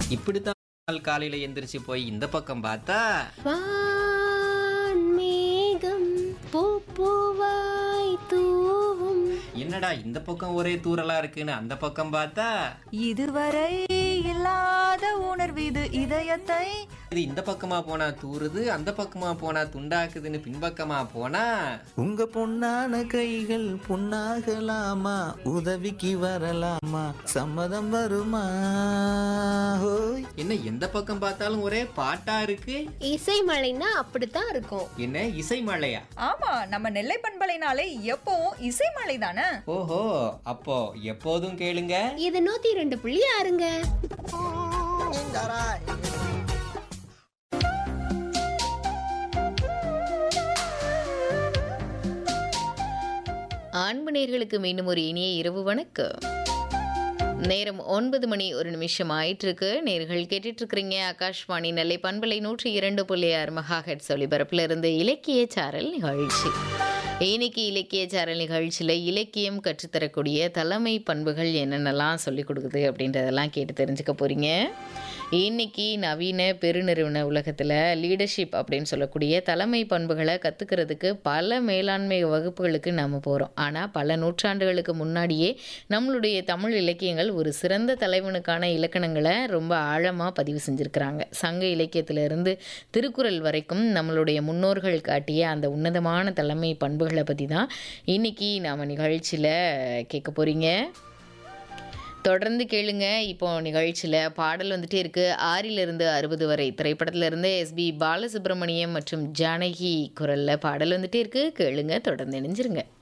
இப்படித்தான் காலையில எந்திரிச்சு போய் இந்த பக்கம் பார்த்தா வான்மேகம் பூப்பூவாய் தூவும் என்னடா இந்த பக்கம் ஒரே தூரலா இருக்குன்னு அந்த பக்கம் பார்த்தா இதுவரை இல்லாத உணர்வு இது இதயத்தை இது இந்த பக்கமா போனா தூறுது அந்த பக்கமா போனா துண்டாக்குதுன்னு பின்பக்கமா போனா உங்க பொன்னான கைகள் பொன்னாகலாமா உதவிக்கு வரலாமா சம்மதம் வருமா ஹோய் என்ன எந்த பக்கம் பார்த்தாலும் ஒரே பாட்டா இருக்கு இசை மழைன்னா அப்படித்தான் இருக்கும் என்ன இசை மழையா ஆமா நம்ம நெல்லை பண்பலைனாலே எப்பவும் இசை மலை தானே ஓஹோ அப்போ எப்போதும் கேளுங்க இது நூத்தி ரெண்டு புள்ளி ஆறுங்க ஆண்பு நேர்களுக்கு மீண்டும் ஒரு இனிய இரவு வணக்கம் நேரம் ஒன்பது மணி ஒரு நிமிஷம் ஆயிட்டிருக்கு நேர்கள் கேட்டுட்டு இருக்கிறீங்க ஆகாஷ்வாணி நெல்லை பண்பலை நூற்றி இரண்டு புள்ளி ஆறு மகா ஹெட்ஸ் ஒலிபரப்புல இருந்து இலக்கிய சாரல் நிகழ்ச்சி இன்னைக்கு இலக்கிய சாரல் நிகழ்ச்சியில் இலக்கியம் கற்றுத்தரக்கூடிய தலைமை பண்புகள் என்னென்னலாம் சொல்லிக் கொடுக்குது அப்படின்றதெல்லாம் கேட்டு தெரிஞ்சுக்க போறீங்க இன்னைக்கு நவீன பெருநிறுவன உலகத்தில் லீடர்ஷிப் அப்படின்னு சொல்லக்கூடிய தலைமை பண்புகளை கற்றுக்கிறதுக்கு பல மேலாண்மை வகுப்புகளுக்கு நம்ம போகிறோம் ஆனால் பல நூற்றாண்டுகளுக்கு முன்னாடியே நம்மளுடைய தமிழ் இலக்கியங்கள் ஒரு சிறந்த தலைவனுக்கான இலக்கணங்களை ரொம்ப ஆழமாக பதிவு செஞ்சுருக்கிறாங்க சங்க இலக்கியத்திலிருந்து திருக்குறள் வரைக்கும் நம்மளுடைய முன்னோர்கள் காட்டிய அந்த உன்னதமான தலைமை பண்புகளை பற்றி தான் இன்னைக்கு நாம் நிகழ்ச்சியில் கேட்க போகிறீங்க தொடர்ந்து கேளுங்க இப்போ நிகழ்ச்சியில் பாடல் வந்துட்டே இருக்கு ஆறிலிருந்து அறுபது வரை திரைப்படத்திலிருந்து எஸ்பி பாலசுப்ரமணியம் மற்றும் ஜானகி குரலில் பாடல் வந்துட்டே இருக்கு கேளுங்க தொடர்ந்து இணைஞ்சிருங்க